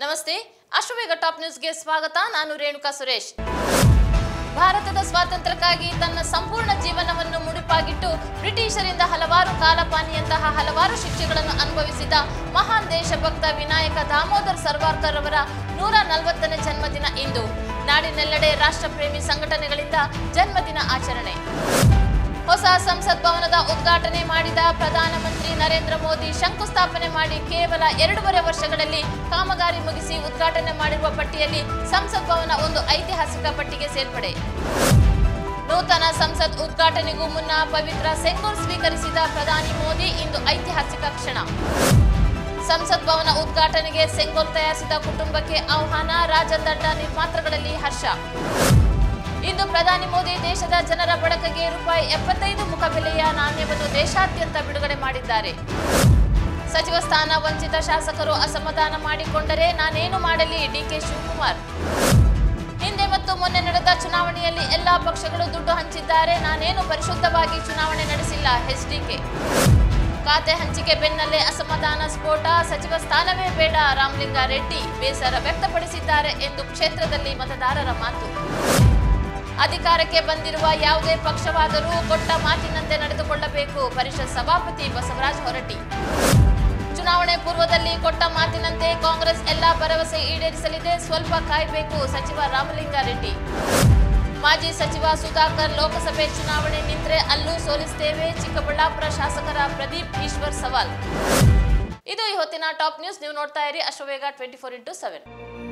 ನಮಸ್ತೆ ಅಶ್ವವೇಗ ಟಾಪ್ ನ್ಯೂಸ್ಗೆ ಸ್ವಾಗತ ನಾನು ರೇಣುಕಾ ಸುರೇಶ್ ಭಾರತದ ಸ್ವಾತಂತ್ರ್ಯಕ್ಕಾಗಿ ತನ್ನ ಸಂಪೂರ್ಣ ಜೀವನವನ್ನು ಮುಡಿಪಾಗಿಟ್ಟು ಬ್ರಿಟಿಷರಿಂದ ಹಲವಾರು ಕಾಲಪಾನಿಯಂತಹ ಹಲವಾರು ಶಿಕ್ಷೆಗಳನ್ನು ಅನುಭವಿಸಿದ ಮಹಾನ್ ದೇಶಭಕ್ತ ವಿನಾಯಕ ದಾಮೋದರ್ ಸರ್ವಾರ್ಕರ್ ಅವರ ನೂರ ನಲವತ್ತನೇ ಜನ್ಮದಿನ ಇಂದು ನಾಡಿನೆಲ್ಲೆಡೆ ರಾಷ್ಟ್ರಪ್ರೇಮಿ ಸಂಘಟನೆಗಳಿಂದ ಜನ್ಮದಿನ ಆಚರಣೆ ಹೊಸ ಸಂಸತ್ ಭವನದ ಉದ್ಘಾಟನೆ ಮಾಡಿದ ಪ್ರಧಾನಮಂತ್ರಿ ನರೇಂದ್ರ ಮೋದಿ ಶಂಕುಸ್ಥಾಪನೆ ಮಾಡಿ ಕೇವಲ ಎರಡೂವರೆ ವರ್ಷಗಳಲ್ಲಿ ಕಾಮಗಾರಿ ಮುಗಿಸಿ ಉದ್ಘಾಟನೆ ಮಾಡಿರುವ ಪಟ್ಟಿಯಲ್ಲಿ ಸಂಸತ್ ಭವನ ಒಂದು ಐತಿಹಾಸಿಕ ಪಟ್ಟಿಗೆ ಸೇರ್ಪಡೆ ನೂತನ ಸಂಸತ್ ಉದ್ಘಾಟನೆಗೂ ಮುನ್ನ ಪವಿತ್ರ ಸೆಂಗೋಲ್ ಸ್ವೀಕರಿಸಿದ ಪ್ರಧಾನಿ ಮೋದಿ ಇಂದು ಐತಿಹಾಸಿಕ ಕ್ಷಣ ಸಂಸತ್ ಭವನ ಉದ್ಘಾಟನೆಗೆ ಸೆಂಗೋಲ್ ತಯಾರಿಸಿದ ಕುಟುಂಬಕ್ಕೆ ಆಹ್ವಾನ ರಾಜದಂಡ ನಿರ್ಮಾತೃಗಳಲ್ಲಿ ಹರ್ಷ ಇಂದು ಪ್ರಧಾನಿ ಮೋದಿ ದೇಶದ ಜನರ ಬಳಕೆಗೆ ರೂಪಾಯಿ ಎಪ್ಪತ್ತೈದು ಮುಖಬೆಲೆಯ ನಾಣ್ಯವನ್ನು ದೇಶಾದ್ಯಂತ ಬಿಡುಗಡೆ ಮಾಡಿದ್ದಾರೆ ಸಚಿವ ಸ್ಥಾನ ವಂಚಿತ ಶಾಸಕರು ಅಸಮಾಧಾನ ಮಾಡಿಕೊಂಡರೆ ನಾನೇನು ಮಾಡಲಿ ಡಿಕೆ ಶಿವಕುಮಾರ್ ಹಿಂದೆ ಮತ್ತು ಮೊನ್ನೆ ನಡೆದ ಚುನಾವಣೆಯಲ್ಲಿ ಎಲ್ಲಾ ಪಕ್ಷಗಳು ದುಡ್ಡು ಹಂಚಿದ್ದಾರೆ ನಾನೇನು ಪರಿಶುದ್ಧವಾಗಿ ಚುನಾವಣೆ ನಡೆಸಿಲ್ಲ ಎಚ್ಡಿಕೆ ಖಾತೆ ಹಂಚಿಕೆ ಬೆನ್ನಲ್ಲೇ ಅಸಮಾಧಾನ ಸ್ಫೋಟ ಸಚಿವ ಸ್ಥಾನವೇ ಬೇಡ ರಾಮಲಿಂಗಾರೆಡ್ಡಿ ಬೇಸರ ವ್ಯಕ್ತಪಡಿಸಿದ್ದಾರೆ ಎಂದು ಕ್ಷೇತ್ರದಲ್ಲಿ ಮತದಾರರ ಮಾತು ಅಧಿಕಾರಕ್ಕೆ ಬಂದಿರುವ ಯಾವುದೇ ಪಕ್ಷವಾದರೂ ಕೊಟ್ಟ ಮಾತಿನಂತೆ ನಡೆದುಕೊಳ್ಳಬೇಕು ಪರಿಷತ್ ಸಭಾಪತಿ ಬಸವರಾಜ ಹೊರಟ್ಟಿ ಚುನಾವಣೆ ಪೂರ್ವದಲ್ಲಿ ಕೊಟ್ಟ ಮಾತಿನಂತೆ ಕಾಂಗ್ರೆಸ್ ಎಲ್ಲಾ ಭರವಸೆ ಈಡೇರಿಸಲಿದೆ ಸ್ವಲ್ಪ ಕಾಯಬೇಕು ಸಚಿವ ರಾಮಲಿಂಗಾರೆಡ್ಡಿ ಮಾಜಿ ಸಚಿವ ಸುಧಾಕರ್ ಲೋಕಸಭೆ ಚುನಾವಣೆ ನಿಂತ್ರೆ ಅಲ್ಲೂ ಸೋಲಿಸುತ್ತೇವೆ ಚಿಕ್ಕಬಳ್ಳಾಪುರ ಶಾಸಕರ ಪ್ರದೀಪ್ ಈಶ್ವರ್ ಸವಾಲ್ ಇದು ಈ ಹೊತ್ತಿನ ಟಾಪ್ ನ್ಯೂಸ್ ನೀವು ನೋಡ್ತಾ ಇರಿ Ashwavega twenty four into seven